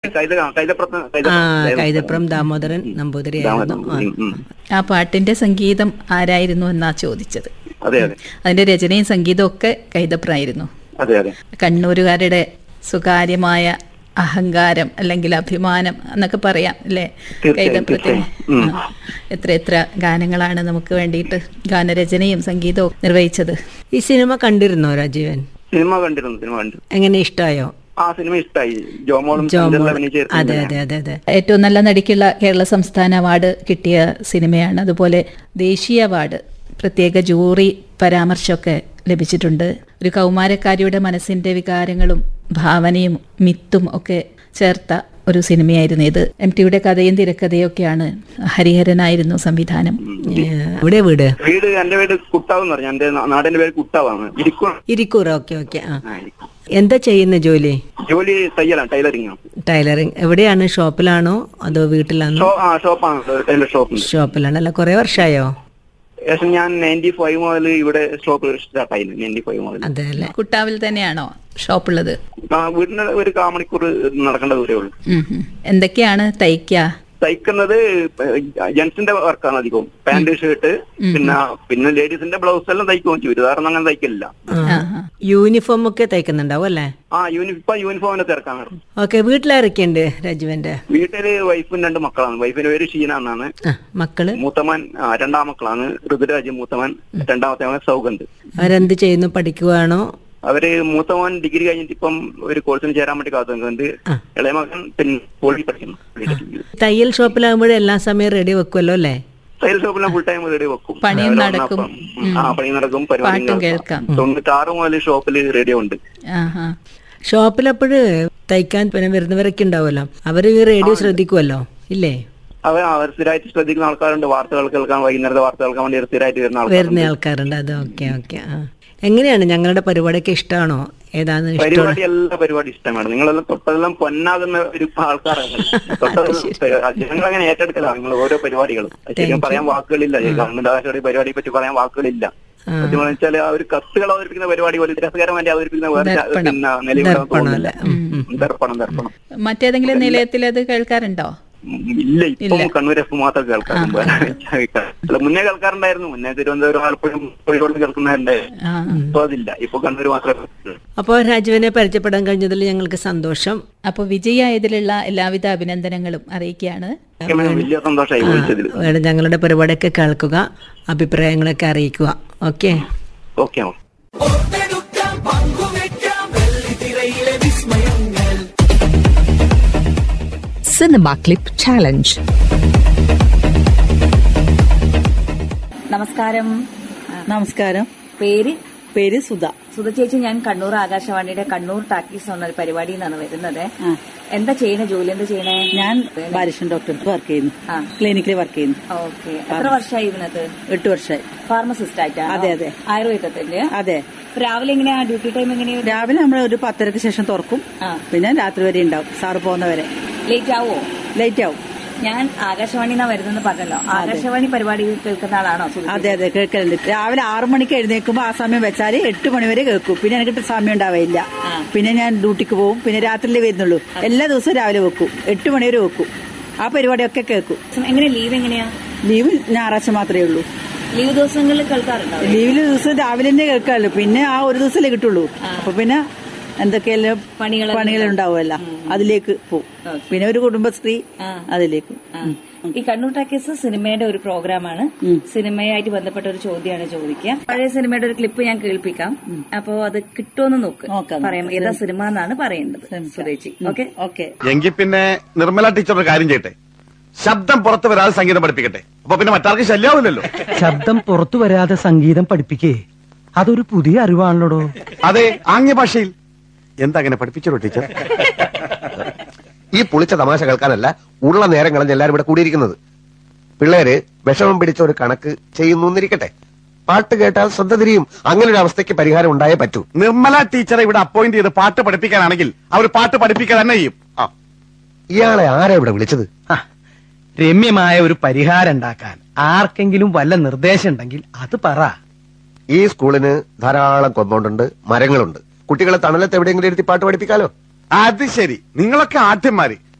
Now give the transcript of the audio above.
കൈത കൈതപ്പുറത്ത് ആ കൈതപ്പുറത്ത് കൈതപ്രം ദാമോദരൻ നമ്പൂതിരിയായിരുന്നു ആ. ഉം, ഉം. ആ പാട്ടിന്റെ സംഗീതം ആരായിരുന്നു എന്നാ ചോദിച്ചത് അതെ അതെ അതിന്റെ രചനയും സംഗീതവും ഒക്കെ കൈതപ്രായിരുന്നു അതെ അതെ കണ്ണൂരുകാരുടെ സ്വകാര്യമായ അഹങ്കാരം അല്ലെങ്കിൽ അഭിമാനം എന്നൊക്കെ പറയാം അല്ലേ തീർച്ചയായും, കൈതപ്രത്തിന് തീർച്ചയായും. ഉം. ആ. എത്ര എത്ര ഗാനങ്ങളാണ് നമുക്ക് വേണ്ടിയിട്ട് ഗാനരചനയും സംഗീതവും നിർവഹിച്ചത് ഈ സിനിമ കണ്ടിരുന്നോ രാജീവൻ സിനിമ കണ്ടിരുന്നു സിനിമ കണ്ടു എങ്ങനെ ഇഷ്ടായോ ആ സിനിമ ഇഷ്ടമായി ജോമോളും ജോമോൾ ചന്ദ്രനും അഭിനയിച്ച അതെ സിനിമയാണ്. അതെ അതെ അതെ ഏറ്റവും നല്ല നടിക്കുള്ള കേരള സംസ്ഥാന അവാർഡ് കിട്ടിയ സിനിമയാണ് അതുപോലെ ദേശീയ അവാർഡ് പ്രത്യേക ജൂറി പരാമർശമൊക്കെ ലഭിച്ചിട്ടുണ്ട് ഒരു കൗമാരക്കാരിയുടെ മനസ്സിന്റെ വികാരങ്ങളും ഭാവനയും മിത്തും ഒക്കെ ചേർത്ത ഒരു സിനിമയായിരുന്നു ഇത് എം ടിയുടെ കഥയും തിരക്കഥയും ഒക്കെയാണ് ഹരിഹരനായിരുന്നു സംവിധാനം ഏ, എവിടെ വീട് വീട് എന്റെ വീട് കുട്ടാവ് എന്ന് പറഞ്ഞു എന്റെ നാ- നാടിന്റെ പേര് കുട്ടാവാണ് ഇരിക്കും ഇരിക്കൂറ ഓക്കെ ഓക്കെ ആ ആ, ഇരിക്കും. എന്താ ചെയ്യുന്ന ജോലി ജോലി തയ്യലാണ് ടൈലറിംഗ് ടൈലറിങ് എവിടെയാണ് ഷോപ്പിലാണോ അതോ വീട്ടിലാണോ ഷോ ആ ഷോപ്പാണ് ടൈലർ ഷോപ്പ് ഷോപ്പിലാണല്ലോ കുറെ വർഷമായോ ഏകദേശം ഞാൻ നയൻറ്റി ഫൈവ് മുതൽ ഇവിടെ ഷോപ്പ് സ്റ്റാർട്ട് ആയിരുന്നു നയൻറ്റി ഫൈവ് മുതൽ അതെ അല്ലേ കുട്ടാവിൽ തന്നെയാണോ ഷോപ്പുള്ളത് ആ, വീടിന് ഒരു കാ മണിക്കൂർ നടക്കേണ്ട ദൂരേ ഉള്ളൂ ഉം ഉം. എന്തൊക്കെയാണ് തയ്ക്ക തയ്ക്കുന്നത് ജെന്റ്സിന്റെ വർക്കാണ് അധികവും പാന്റ് ഷർട്ട് പിന്നെ പിന്നെ ലേഡീസിന്റെ ബ്ലൗസ് എല്ലാം തയ്ക്കും ചുരിദാറൊന്നും അങ്ങനെ തയ്ക്കില്ല ആ. യൂണിഫോം ഒക്കെ തയ്ക്കുന്നുണ്ടാവും അല്ലേ ആ യൂണി ഇപ്പൊ യൂണിഫോമിന്റെ തിരക്കാണ് ഓക്കെ വീട്ടിലിറക്കിയുണ്ട് രാജുവിന്റെ വീട്ടില് വൈഫും രണ്ട് മക്കളാണ് വൈഫിന്റെ പേര് ഷീന എന്നാണ് ആ മക്കള് മൂത്തമാൻ ആ, രണ്ടാം മക്കളാണ് ഋതുരാജ് മൂത്തമാൻ രണ്ടാമത്തെ മകൻ സൗഗന്ധ് അവരെന്ത് ചെയ്യുന്നു പഠിക്കുവാണോ അവര് മൂത്തമോൻ ഡിഗ്രി കഴിഞ്ഞിട്ട് ഇപ്പം ഒരു കോഴ്സിന് ചേരാൻ വേണ്ടി കാത്തു നിൽക്കുന്നുണ്ട് ആ. ഇളയ മകൻ പിന്നെ പോളി പഠിക്കുന്നു Polytechnic. തയ്യൽ ഷോപ്പിലാകുമ്പോഴേ എല്ലാ സമയം റെഡി വെക്കുമല്ലോ അല്ലേ തയ്യൽ ഷോപ്പിലാണ് ഫുൾ ടൈം റെഡി വെക്കും പണിയും രാവിലെ നടക്കും. വന്നപ്പം, ഉം, ആ പണി നടക്കും പരിപാടി പാട്ടും കേൾക്കാം. തൊണ്ണൂറ്റാറ് മുതൽ ഷോപ്പിൽ റേഡിയോ ഉണ്ട് ആഹാ ഷോപ്പിലപ്പോഴ് തയ്ക്കാൻ പിന്നെ വരുന്നവരൊക്കെ ഉണ്ടാവുമല്ലോ അവര് ഈ റേഡിയോ ശ്രദ്ധിക്കുമല്ലോ ഇല്ലേ അവർ അവർ സ്ഥിരമായിട്ട് ശ്രദ്ധിക്കുന്ന ആൾക്കാരുണ്ട് വാർത്തകൾ കേൾക്കാൻ വൈകുന്നേരത്തെ വാർത്ത കേൾക്കാൻ വേണ്ടി സ്ഥിരമായിട്ട് വരുന്ന വരുന്ന ആൾക്കാരുണ്ട് ആൾക്കാരുണ്ട് അത് ഓക്കെ ഓക്കെ ആ എങ്ങനെയാണ് ഞങ്ങളുടെ പരിപാടിയൊക്കെ ഇഷ്ടമാണോ ഏതാണ് ഇഷ്ടം പരിപാടി എല്ലാ പരിപാടി ഇഷ്ടമാണ് നിങ്ങളെല്ലാം തൊട്ടതെല്ലാം പൊന്നാകുന്ന ഒരു ആൾക്കാരാണ് ജനങ്ങൾ അങ്ങനെ ഏറ്റെടുക്കലാണ് നിങ്ങൾ ഓരോ പരിപാടികളും ശരിക്കും പറയാൻ വാക്കുകളില്ല ഗവൺമെന്റ് ആശുപത്രി പരിപാടിയെ പറ്റി പറയാൻ വാക്കുകളില്ല സത്യം വെച്ചാൽ ആ ഒരു കത്തുകൾ അവതരിപ്പിക്കുന്ന പരിപാടി പോലെ രസകരം വേണ്ടി അവതരിപ്പിക്കുന്ന വേറെ ദർപ്പണം. പിന്നെ നിലവിൽ ദർപ്പണം അല്ലേ ഉം, ഉം. ദർപ്പണം ദർപ്പണം മറ്റേതെങ്കിലും നിലയത്തിൽ അത് കേൾക്കാറുണ്ടോ ഉം, ഇല്ല ഇപ്പം കണ്ണൂർ എഫ് മാത്രം കേൾക്കാം മുമ്പ് അല്ല, മുന്നേ കേൾക്കാറുണ്ടായിരുന്നു മുന്നേ തിരുവനന്തപുരം ആലപ്പുഴ കോഴിക്കോട് കേൾക്കുന്നുണ്ട് ആ ഇപ്പൊ അതില്ല ഇപ്പൊ കണ്ണൂർ മാത്രമേ അപ്പോൾ രാജുവിനെ പരിചയപ്പെടാൻ കഴിഞ്ഞതിൽ ഞങ്ങൾക്ക് സന്തോഷം അപ്പോൾ വിജയായതിലുള്ള എല്ലാവിധ അഭിനന്ദനങ്ങളും അറിയിക്കുകയാണ് വലിയ സന്തോഷമായി വിളിച്ചതിൽ വേണം ഞങ്ങളുടെ പരിപാടിയൊക്കെ കേൾക്കുക അഭിപ്രായങ്ങളൊക്കെ അറിയിക്കുക okay okay Cinema Clip Challenge. നമസ്കാരം നമസ്കാരം പേര് പേര് സുധ സുധ ചേച്ചി ഞാൻ കണ്ണൂർ ആകാശവാണിയുടെ കണ്ണൂർ ടാക്കീസ് എന്ന ഒരു പരിപാടിയിൽ നിന്നാണ് വരുന്നത് എന്താ ചെയ്യണ ജോലി എന്താ ചെയ്യണേ ഞാൻ ബാലിഷൻ ഡോക്ടർ വർക്ക് ചെയ്യുന്നു ആ. ക്ലിനിക്കിൽ വർക്ക് ചെയ്യുന്നു ഓക്കെ എത്ര വർഷമായി ഇതിനകത്ത് എട്ട് വർഷമായി ഫാർമസിസ്റ്റ് ആയിട്ടാ അതെ, അതെ. ആയുർവേദത്തിന്റെ അതെ രാവിലെ എങ്ങനെയാ ഡ്യൂട്ടി ടൈം എങ്ങനെയാ രാവിലെ നമ്മൾ ഒരു പത്തരക്ക് ശേഷം തുറക്കും ആ. പിന്നെ രാത്രി വരെ ഉണ്ടാവും സാറ് പോകുന്നവരെ ലേറ്റ് ആവോ ലേറ്റ് ആവും ഞാൻ ആകാശവാണി എന്നാ വരുന്നെന്ന് പറഞ്ഞല്ലോ ആകാശവാണി പരിപാടി കേൾക്കുന്ന ആളാണോ സുധ ചേച്ചി? അതെ അതെ കേൾക്കലുണ്ട് രാവിലെ ആറു മണിക്ക് എഴുന്നേൽക്കുമ്പോൾ ആ സമയം വെച്ചാൽ എട്ട് മണി വരെ കേൾക്കും പിന്നെ എനിക്ക് സമയം ഉണ്ടാവില്ല ആ. പിന്നെ ഞാൻ ഡ്യൂട്ടിക്ക് പോകും പിന്നെ രാത്രിയിലേ വരുന്നുള്ളൂ എല്ലാ ദിവസവും രാവിലെ വെക്കും എട്ട് മണി വരെ വെക്കും ആ പരിപാടിയൊക്കെ കേൾക്കും എങ്ങനെ ലീവ് എങ്ങനെയാ ലീവ് ഞായറാഴ്ച മാത്രമേ ഉള്ളൂ ലീവ് ദിവസങ്ങളിൽ കേൾക്കാറുണ്ടോ ലീവില് ദിവസം രാവിലെ തന്നെ കേൾക്കാമല്ലോ പിന്നെ ആ ഒരു ദിവസമല്ലേ കിട്ടുള്ളൂ അപ്പൊ പിന്നെ എന്തൊക്കെയല്ലോ പണികളെല്ലാം പണികൾ ഉണ്ടാവുമല്ല അതിലേക്ക് പോകും പിന്നെ ഒരു കുടുംബശ്രീ ആ. അതിലേക്ക് ആ. ഈ കണ്ണൂർ ടാക്കീസ് സിനിമയുടെ ഒരു പ്രോഗ്രാമാണ് സിനിമയായിട്ട് ബന്ധപ്പെട്ട ഒരു ചോദ്യമാണ് ചോദിക്കുക പഴയ സിനിമയുടെ ഒരു ക്ലിപ്പ് ഞാൻ കേൾപ്പിക്കാം അപ്പോ അത് കിട്ടുമെന്ന് നോക്ക് നോക്കാം. പറയാം ഏതാ സിനിമ എന്നാണ് പറയേണ്ടത് സുരേച്ചി ഓക്കെ ഓക്കെ എങ്കിൽ പിന്നെ നിർമ്മല ടീച്ചർ ഒരു കാര്യം ചെയ്യട്ടെ ശബ്ദം പുറത്ത് വരാതെ സംഗീതം പഠിപ്പിക്കട്ടെ അപ്പൊ പിന്നെ മറ്റാർക്കും ശല്യാവില്ലല്ലോ ശബ്ദം പുറത്തു വരാതെ സംഗീതം പഠിപ്പിക്കേ അതൊരു പുതിയ അറിവാണല്ലോടോ അതെ ആംഗ്യ ഭാഷയിൽ എന്താ അങ്ങനെ പഠിപ്പിച്ചോ ടീച്ചർ ഈ പുളിച്ച തമാശ കേൾക്കാനല്ല ഉള്ള നേരം കളഞ്ഞ് എല്ലാരും ഇവിടെ കൂടിയിരിക്കുന്നത് പിള്ളേര് വിഷമം പിടിച്ച ഒരു കണക്ക് ചെയ്യുന്നു എന്നിരിക്കട്ടെ പാട്ട് കേട്ടാൽ ശ്രദ്ധ തിരിയും അങ്ങനെ ഒരു അവസ്ഥയ്ക്ക് പരിഹാരം ഉണ്ടായേ പറ്റൂ നിർമ്മല ടീച്ചറെ ഇവിടെ അപ്പോയിന്റ് ചെയ്ത് പാട്ട് പഠിപ്പിക്കാനാണെങ്കിൽ അവർ പാട്ട് പഠിപ്പിക്കുക തന്നെ ചെയ്യും ആ ഇയാളെ ആരാ ഇവിടെ വിളിച്ചത് ഹ, രമ്യമായ ഒരു പരിഹാരം ഉണ്ടാക്കാൻ ആർക്കെങ്കിലും വല്ല നിർദ്ദേശം ഉണ്ടെങ്കിൽ അത് പറ ഈ സ്കൂളിന് ധാരാളം കോമ്പൗണ്ട് ഉണ്ട് മരങ്ങളുണ്ട് കുട്ടികളെ തണലത്ത് എവിടെയെങ്കിലും ഇരുത്തി പാട്ട് പഠിപ്പിക്കാലോ അത് ശരി നിങ്ങളൊക്കെ ആദ്യന്മാര്